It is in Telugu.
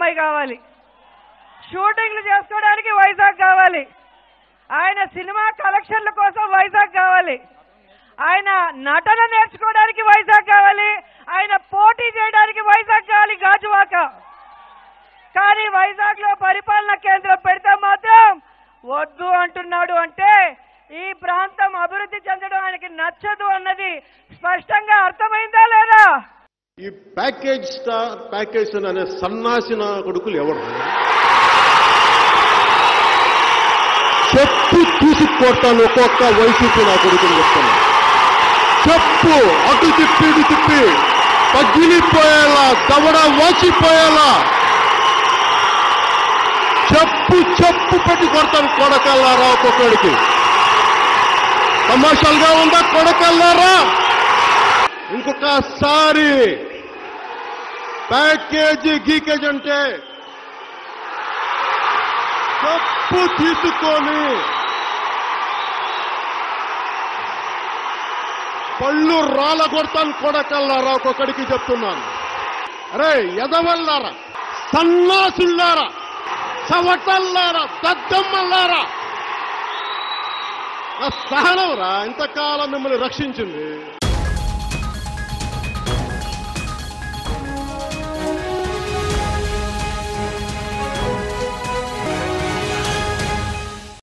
ముంబై కావాలి షూటింగ్లు చేసుకోవడానికి వైజాగ్ కావాలి ఆయన సినిమా కలెక్షన్ల కోసం వైజాగ్ కావాలి ఆయన నటన నేర్చుకోవడానికి వైజాగ్ కావాలి ఆయన పోటీ చేయడానికి వైజాగ్ కావాలి గాజువాక కానీ వైజాగ్ లో పరిపాలన కేంద్రం పెడితే మాత్రం వద్దు అంటున్నాడు అంటే ఈ ప్రాంతం అభివృద్ధి చెందడం ఆయనకి నచ్చదు అన్నది స్పష్టంగా అర్థమైందా లేదా ఈ ప్యాకేజ్ స్టార్ ప్యాకేజ్ అనే సన్నాసిన కొడుకులు ఎవరు చెప్పు తీసుకొడతాను ఒక్కొక్క వైసీపీ నా కొడుకుని చెప్తాను చెప్పు అటు తిప్పి ఇటు తిప్పి పగిలిపోయేలా దవడ వాసిపోయేలా చెప్పు చెప్పు పెట్టి కొడతాను కొడకల్లారా ఒక్కొక్కడికి తమాషాలుగా ఉందా కొడకల్లారా ఇంకొకసారి ప్యాకేజీ గీకేజ్ అంటే తప్పు తీసుకొని పళ్ళు రాళ్ళ కొడతాను కొడకల్లారా ఒక్కొక్కడికి చెప్తున్నాను అరే ఎదవల్లారా సన్నాసుల్లారా చవటల్లారా దద్దమ్మల్లారా నా సహనం రా ఇంతకాలం మిమ్మల్ని రక్షించింది